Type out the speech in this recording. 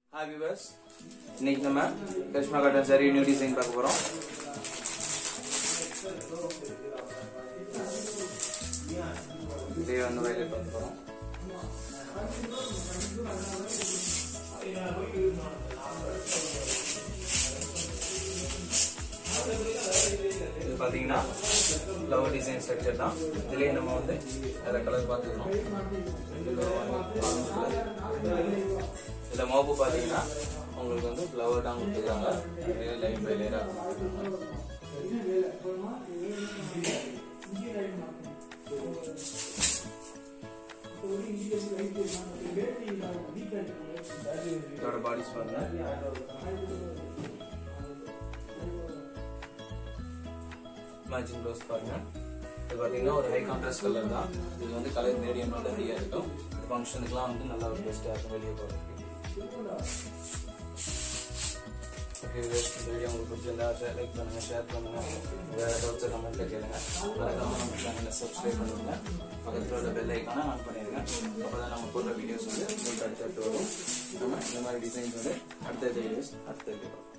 hi viewers இன்னைக்கு நம்ம Karishma cotton sari new design பார்க்க போறோம் இதே வந்து வயலேட் பார்க்க போறோம் இது பாத்தீங்கன்னா ஃப்ளவர் டிசைன் ஸ்ட்ரக்சர் தான் இதுலயே நம்ம வந்து நிறைய கலர் பார்த்துக்கிறோம் இதுல மோப்பு பாத்தீங்கன்னா உங்களுக்கு வந்து ஃப்ளவர் தான் கொடுத்துருக்காங்க லைன் பை லைனா இதோட பாடிஸ் பாருங்க மேட்சிங் ப்ளவுஸ் பாருங்க இது பார்த்தீங்கன்னா ஒரு ஹை கான்ட்ராஸ்ட் கலர் தான் இது வந்து கலர் மீடியம் ரெடியாக இருக்கும் இந்த ஃபங்க்ஷனுக்குலாம் வந்து நல்லா ஒரு பெஸ்ட்டாக இருக்கும் வெளியே போகிறதுக்கு ஓகே இந்த வீடியோ உங்களுக்கு பிடிச்சிருந்தா லைக் பண்ணுங்க ஷேர் பண்ணுங்க வேற டவுட்ஸ் கமெண்ட்ல கேளுங்க மறக்காம நம்ம சேனலை சப்ஸ்கிரைப் பண்ணுங்க பக்கத்தில் உள்ள பெல் ஐக்கான ஆன் பண்ணிடுங்க அப்பதான் நம்ம போடுற வீடியோஸ் வந்து உங்களுக்கு அடுத்தடுத்து வரும் நம்ம இந்த மாதிரி டிசைன்ஸ் வந்து அடுத்த வீடியோஸ் அடுத்த வீடியோ